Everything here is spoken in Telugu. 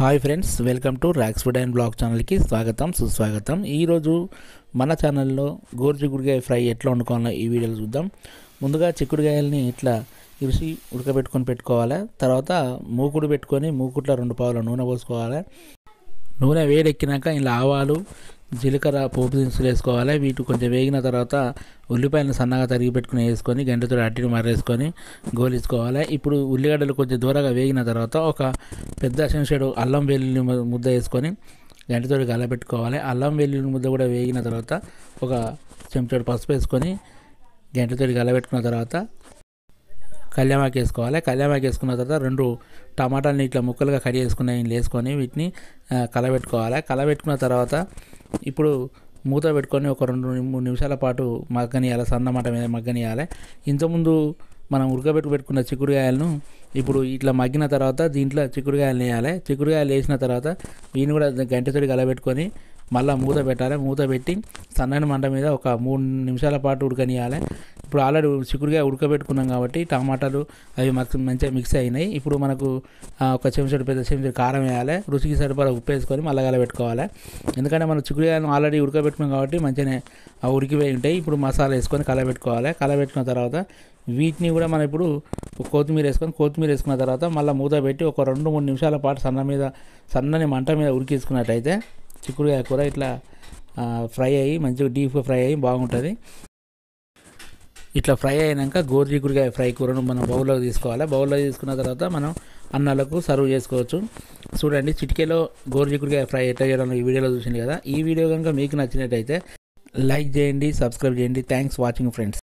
hi friends welcome to Rax food and blog ఛానల్కి స్వాగతం సుస్వాగతం ఈరోజు మన ఛానల్లో గోరుచిక్కుడుకాయ ఫ్రై ఎట్లా వండుకోవాలో ఈ వీడియోలో చూద్దాం ముందుగా చిక్కుడుకాయలని ఇట్లా ఇరిసి ఉడకబెట్టుకొని పెట్టుకోవాలి తర్వాత మూకుడు పెట్టుకొని మూకుట్లో రెండు పావుల నూనె పోసుకోవాలి నూనె వేడెక్కినాక ఇలా ఆవాలు జీలకర్ర పోపు దినుసులు వేసుకోవాలి వీటి కొంచెం వేగిన తర్వాత ఉల్లిపాయలను సన్నగా తరిగి పెట్టుకుని వేసుకొని గంటతో అట్టిని మర్రేసుకొని గోలించుకోవాలి ఇప్పుడు ఉల్లిగడ్డలు కొంచెం దూరంగా వేగిన తర్వాత ఒక పెద్ద చెంచాడు అల్లం వెల్లుల్లి ము- ముద్ద వేసుకొని గంటతో కలపెట్టుకోవాలి అల్లం వెల్లుల్లి ముద్ద కూడా వేగిన తర్వాత ఒక చెంచాడు పసుపు వేసుకొని గంటతో కలబెట్టుకున్న తర్వాత కళ్యామాకి వేసుకోవాలి కళ్యామాకి వేసుకున్న తర్వాత రెండు టమాటాలని ఇట్లా ముక్కలుగా కట్ చేసుకున్న ఇందులో వేసుకొని వీటిని ఆ, కలబెట్టుకోవాలి కలబెట్టుకున్న తర్వాత ఇప్పుడు మూత పెట్టుకొని ఒక రెండు మూడు నిమిషాల పాటు మగ్గనియాలి సన్నమాట మీద మగ్గనియాలి ఇంతకుముందు మనం ఉడకబెట్టు పెట్టుకున్న చిక్కుడుకాయలను ఇప్పుడు ఇట్లా మగ్గిన తర్వాత దీంట్లో చిక్కుడుకాయలు వేయాలి చిక్కుడుకాయలు వేసిన తర్వాత వీటిని కూడా గంటతోటి కలబెట్టుకొని మళ్ళీ మూత పెట్టాలి మూత పెట్టి సన్నని మంట మీద ఒక మూడు నిమిషాల పాటు ఉడకనియాలి ఇప్పుడు ఆల్రెడీ చిక్కుడుకాయ ఉడకబెట్టుకున్నాం కాబట్టి టమాటాలు అవి మాకు మంచిగా మిక్స్ అయినాయి ఇప్పుడు మనకు ఆ, ఒక చెంచాడు పెద్ద చెంచాడు కారం వేయాలి రుచికి సరిపడా ఉప్పు వేసుకొని మళ్ళీ కలబెట్టుకోవాలి ఎందుకంటే మనం చిక్కుడుకాయలను ఆల్రెడీ ఉడకబెట్టుకున్నాం కాబట్టి మంచిగానే ఆ ఉడికిపోయి ఉంటాయి ఇప్పుడు మసాలా వేసుకొని కలబెట్టుకోవాలి కలబెట్టుకున్న తర్వాత వీటిని కూడా మనం ఇప్పుడు కొత్తిమీర వేసుకొని కొత్తిమీర వేసుకున్న తర్వాత మళ్ళీ మూత పెట్టి ఒక రెండు మూడు నిమిషాల పాటు సన్న మీద సన్నని మంట మీద ఉడికించుకున్నట్టయితే చిక్కుడుకాయ కూర ఇట్లా ఆ, ఫ్రై అయ్యి మంచిగా డీప్ ఫ్రై అయ్యి బాగుంటుంది ఇట్లా ఫ్రై అయినాక గోరు చిక్కుడుకాయ ఫ్రై కూరను మనం బౌల్లోకి తీసుకోవాలి బౌల్లో తీసుకున్న తర్వాత మనం అన్నాలకు సర్వ్ చేసుకోవచ్చు చూడండి చిటికెలో గోరు చిక్కుడుకాయ ఫ్రై ఎట్లా చేయడం ఈ వీడియోలో చూసింది కదా ఈ వీడియో కనుక మీకు నచ్చినట్టయితే లైక్ చేయండి సబ్స్క్రైబ్ చేయండి థ్యాంక్స్ వాచింగ్ ఫ్రెండ్స్